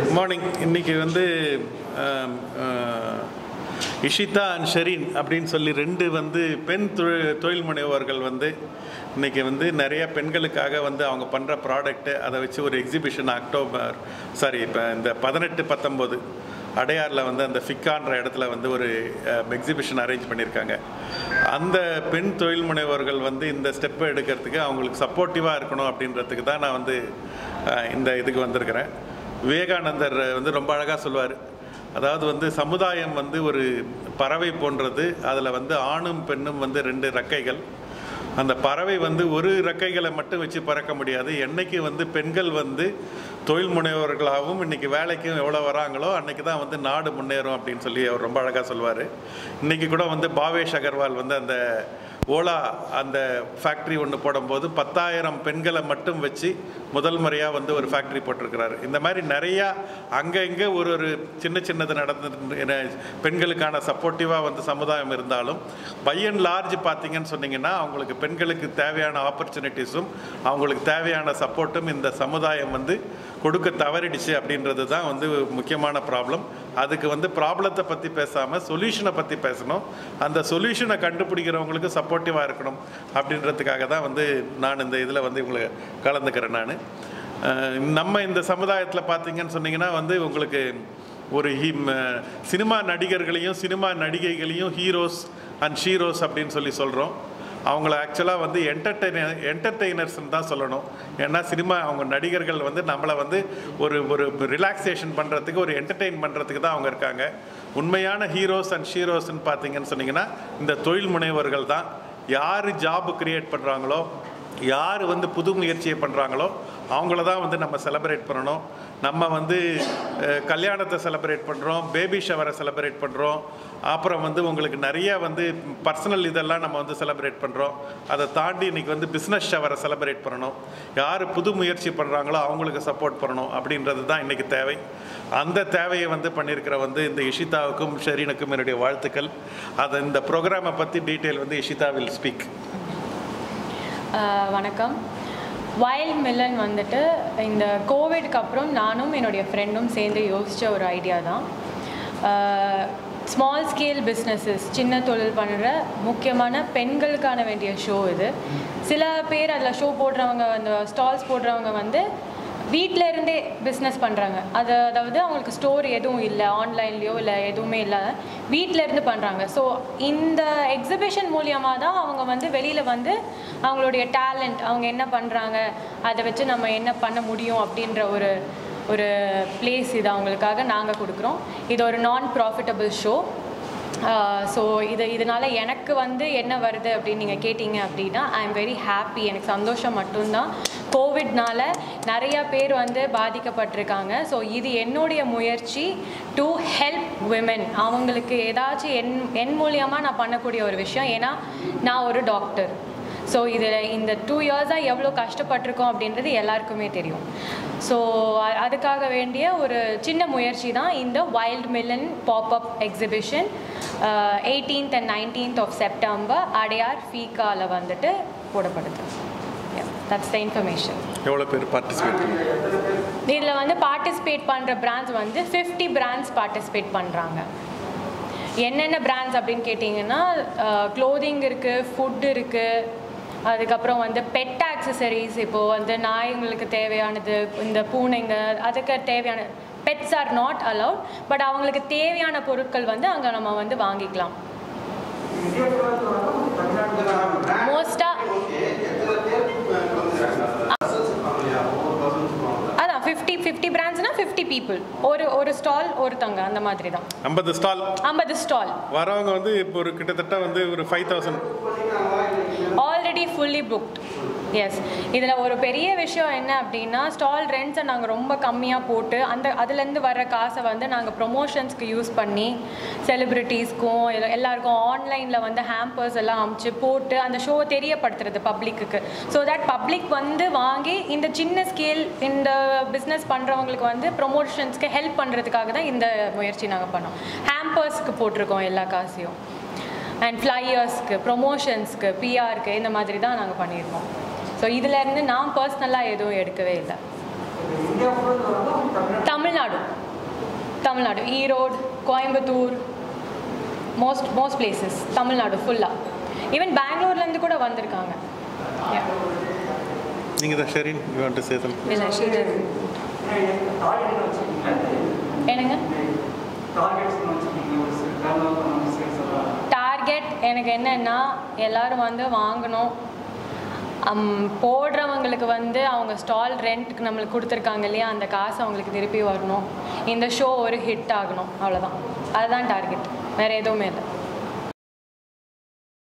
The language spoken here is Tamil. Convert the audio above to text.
மார்னிங் இன்னைக்கு வந்து ஆம், ஆ, இஷிதா அண்ட் ஷெரீன் அப்படின்னு சொல்லி ரெண்டு வந்து பெண் தொழில் தொழில் முனைவோர்கள் வந்து இன்னைக்கு வந்து நிறைய பெண்களுக்காக வந்து அவங்க பண்ணுற ப்ராடக்ட்டு அதை வச்சு ஒரு எக்ஸிபிஷன் அக்டோபர் சாரி இப்போ இந்த பதினெட்டு பத்தொம்போது அடையாரில் வந்து அந்த ஃபிக்கான்ற இடத்துல வந்து ஒரு எக்ஸிபிஷன் அரேஞ்ச் பண்ணியிருக்காங்க அந்த பெண் தொழில் முனைவோர்கள் வந்து இந்த ஸ்டெப்பை எடுக்கிறதுக்கு அவங்களுக்கு சப்போர்ட்டிவாக இருக்கணும் அப்படின்றதுக்கு தான் நான் வந்து அஹ், இந்த இதுக்கு வந்திருக்கிறேன் விவேகானந்தர் வந்து ரொம்ப அழகாக சொல்லுவார் அதாவது வந்து சமுதாயம் வந்து ஒரு பறவை போன்றது அதில் வந்து ஆணும் பெண்ணும் வந்து ரெண்டு ரெக்கைகள் அந்த பறவை வந்து ஒரு ரெக்கைகளை மட்டும் வச்சு பறக்க முடியாது என்னைக்கு வந்து பெண்கள் வந்து தொழில் முனைவோர்களாகவும் இன்னைக்கு வேலைக்கும் எவ்வளோ வராங்களோ அன்னைக்கு தான் வந்து நாடு முன்னேறும் அப்படின்னு சொல்லி அவர் ரொம்ப அழகாக சொல்லுவார் இன்னைக்கு கூட வந்து பாவேஷ் அகர்வால் வந்து அந்த ஓலா அந்த ஃபேக்ட்ரி ஒன்று போடும்போது பத்தாயிரம் பெண்களை மட்டும் வச்சு முதல் முறையாக வந்து ஒரு ஃபேக்ட்ரி போட்டிருக்கிறாரு இந்த மாதிரி நிறையா அங்கே இங்கே ஒரு ஒரு சின்ன சின்னது நடந்து பெண்களுக்கான சப்போர்ட்டிவாக வந்து சமுதாயம் இருந்தாலும் பை அண்ட் லார்ஜ் பார்த்தீங்கன்னு சொன்னீங்கன்னா அவங்களுக்கு பெண்களுக்கு தேவையான ஆப்பர்ச்சுனிட்டிஸும் அவங்களுக்கு தேவையான சப்போர்ட்டும் இந்த சமுதாயம் வந்து கொடுக்க தவறிடுச்சு அப்படின்றது தான் வந்து முக்கியமான ப்ராப்ளம் அதுக்கு வந்து ப்ராப்ளத்தை பற்றி பேசாமல் சொல்யூஷனை பற்றி பேசணும் அந்த சொல்யூஷனை கண்டுபிடிக்கிறவங்களுக்கு சப்போர்ட்டிவாக இருக்கணும் அப்படின்றதுக்காக தான் வந்து நான் இந்த இதில் வந்து உங்களை கலந்துக்கிறேன் நான் நம்ம இந்த சமுதாயத்தில் பார்த்தீங்கன்னு சொன்னீங்கன்னா வந்து உங்களுக்கு ஒரு ஹீம் சினிமா நடிகர்களையும் சினிமா நடிகைகளையும் ஹீரோஸ் அண்ட் ஷீரோஸ் அப்படின்னு சொல்லி சொல்கிறோம் அவங்கள ஆக்சுவலாக வந்து என்டர்டெய்னர் என்டர்டெய்னர்ஸ்னு தான் சொல்லணும் ஏன்னா சினிமா அவங்க நடிகர்கள் வந்து நம்மளை வந்து ஒரு ஒரு ரிலாக்ஸேஷன் பண்ணுறதுக்கு ஒரு என்டர்டெயின் பண்ணுறதுக்கு தான் அவங்க இருக்காங்க உண்மையான ஹீரோஸ் அண்ட் ஷீரோஸ்ன்னு பார்த்தீங்கன்னு சொன்னீங்கன்னா இந்த தொழில் முனைவர்கள் தான் யார் ஜாப் கிரியேட் பண்ணுறாங்களோ யார் வந்து புது முயற்சியை பண்ணுறாங்களோ அவங்கள தான் வந்து நம்ம செலிப்ரேட் பண்ணணும் நம்ம வந்து அஹ், கல்யாணத்தை செலிப்ரேட் பண்ணுறோம் பேபி ஷவரை செலிப்ரேட் பண்ணுறோம் அப்புறம் வந்து உங்களுக்கு நிறைய வந்து பர்சனல் இதெல்லாம் நம்ம வந்து செலிப்ரேட் பண்ணுறோம் அதை தாண்டி இன்னைக்கு வந்து பிஸ்னஸ் ஷவரை செலிப்ரேட் பண்ணணும் யார் புது முயற்சி பண்ணுறாங்களோ அவங்களுக்கு சப்போர்ட் பண்ணணும் அப்படின்றது தான் இன்றைக்கி தேவை அந்த தேவையை வந்து பண்ணியிருக்கிற வந்து இந்த இஷிதாவுக்கும் ஷெரீனுக்கும் என்னுடைய வாழ்த்துக்கள் அதை இந்த ப்ரோக்ராமை பற்றி டீட்டெயில் வந்து இஷிதா வில் ஸ்பீக் ஆஹ் வணக்கம் வைல்ட் மில்லன் வந்துட்டு இந்த கோவிட்க்கு அப்புறம் நானும் என்னுடைய ஃப்ரெண்டும் சேர்ந்து யோசித்த ஒரு ஐடியா தான் ஸ்மால் ஸ்கேல் பிஸ்னஸஸ் சின்ன தொழில் பண்ணுற முக்கியமான பெண்களுக்கான வேண்டிய ஷோ இது சில பேர் அதில் ஷோ போடுறவங்க அந்த ஸ்டால்ஸ் போடுறவங்க வந்து வீட்டில் இருந்தே பிஸ்னஸ் பண்ணுறாங்க அது அதாவது அவங்களுக்கு ஸ்டோர் எதுவும் இல்லை ஆன்லைன்லேயோ இல்லை எதுவுமே இல்லை வீட்டில் இருந்து பண்ணுறாங்க ஸோ இந்த எக்ஸிபிஷன் மூலியமாக தான் அவங்க வந்து வெளியில் வந்து அவங்களுடைய டேலண்ட் அவங்க என்ன பண்ணுறாங்க அதை வச்சு நம்ம என்ன பண்ண முடியும் அப்படின்ற ஒரு ஒரு பிளேஸ் இது அவங்களுக்காக நாங்கள் கொடுக்குறோம் இது ஒரு நான் ப்ராஃபிட்டபிள் ஷோ ஸோ இது இதனால் எனக்கு வந்து என்ன வருது அப்படின்னு நீங்கள் கேட்டிங்க அப்படின்னா ஐ எம் வெரி ஹாப்பி எனக்கு சந்தோஷம் மட்டும்தான் கோவிட்னால நிறையா பேர் வந்து பாதிக்கப்பட்டிருக்காங்க ஸோ இது என்னுடைய முயற்சி டு ஹெல்ப் விமென் அவங்களுக்கு ஏதாச்சும் என் என் மூலியமாக நான் பண்ணக்கூடிய ஒரு விஷயம் ஏன்னா நான் ஒரு டாக்டர் ஸோ இதில் இந்த டூ இயர்ஸாக எவ்வளோ கஷ்டப்பட்டிருக்கோம் அப்படின்றது எல்லாருக்குமே தெரியும் ஸோ அதுக்காக வேண்டிய ஒரு சின்ன முயற்சி தான் இந்த வைல்ட் மில்லன் pop up exhibition eighteenth and nineteenth of September Adyar ஃபீக்காவில் வந்துட்டு போடப்படுது தட்ஸ் த இன்ஃபர்மேஷன் எவ்வளோ பேர் பார்ட்டிசிபேட் இதில் வந்து பார்ட்டிசிபேட் பண்ணுற பிராண்ட்ஸ் வந்து ஃபிஃப்டி பிராண்ட்ஸ் பார்ட்டிசிபேட் பண்ணுறாங்க என்னென்ன பிராண்ட்ஸ் அப்படின்னு கேட்டிங்கன்னா க்ளோதிங் இருக்குது ஃபுட் இருக்குது அதுக்கப்புறம் வந்து பெட் ஆக்சசரிஸ் இப்போது வந்து நாய்ங்களுக்கு தேவையானது இந்த பூனைங்க அதுக்கு தேவையான pets are not allowed but அவங்களுக்கு தேவையான பொருட்கள் வந்து அங்கே நம்ம வந்து வாங்கிக்கலாம் மோஸ்ட்டாக அதான் ஃபிஃப்டி ஃபிஃப்டி பிராண்ட்ஸ்னால் ஃபிஃப்டி பீப்புள் ஒரு ஒரு ஸ்டால் ஒருத்தவங்க அந்த மாதிரி தான் ஐம்பது ஸ்டால் ஐம்பது ஸ்டால் வரவங்க வந்து இப்போ ஒரு கிட்டத்தட்ட வந்து ஒரு five thousand already fully booked yes இதில் ஒரு பெரிய விஷயம் என்ன அப்படின்னா ஸ்டால் ரெண்ட்ஸை நாங்கள் ரொம்ப கம்மியாக போட்டு அந்த அதுலேருந்து வர்ற காசை வந்து நாங்கள் ப்ரொமோஷன்ஸ்க்கு யூஸ் பண்ணி செலிப்ரிட்டிஸ்க்கும் எல்லாருக்கும் ஆன்லைனில் வந்து ஹேம்பர்ஸ் எல்லாம் அமுச்சு போட்டு அந்த ஷோவை தெரியப்படுத்துறது பப்ளிக்குக்கு ஸோ தட் பப்ளிக் வந்து வாங்கி இந்த சின்ன ஸ்கேல் இந்த பிஸ்னஸ் பண்ணுறவங்களுக்கு வந்து ப்ரொமோஷன்ஸ்க்கு ஹெல்ப் பண்ணுறதுக்காக தான் இந்த முயற்சி நாங்கள் பண்ணோம் ஹேம்பர்ஸ்க்கு போட்டிருக்கோம் எல்லா காசையும் அண்ட் ஃப்ளையர்ஸ்க்கு ப்ரொமோஷன்ஸ்க்கு பிஆருக்கு இந்த மாதிரி தான் நாங்கள் பண்ணியிருக்கோம் ஸோ இதுலேருந்து நான் பர்சனலாக எதுவும் எடுக்கவே இல்லை Tamil Nadu Tamil Nadu Tamil Nadu Erode Coimbatore most most places Tamil Nadu ஃபுல்லாக ஈவன் பெங்களூர்லேருந்து கூட வந்திருக்காங்க Yeah. நீங்கள் தான் Sherin you want to say some இல்லை ஸ்ரீதர் என்னங்க டார்கெட் எனக்கு என்னன்னா எல்லாரும் வந்து வாங்கணும் அம், போடுறவங்களுக்கு வந்து அவங்க ஸ்டால் ரெண்ட்டுக்கு நம்மளுக்கு கொடுத்துருக்காங்க இல்லையா அந்த காசு அவங்களுக்கு திருப்பி வரணும் இந்த ஷோ ஒரு ஹிட் ஆகணும் அவ்வளோதான் அதுதான் டார்கெட் வேறு எதுவுமே இல்லை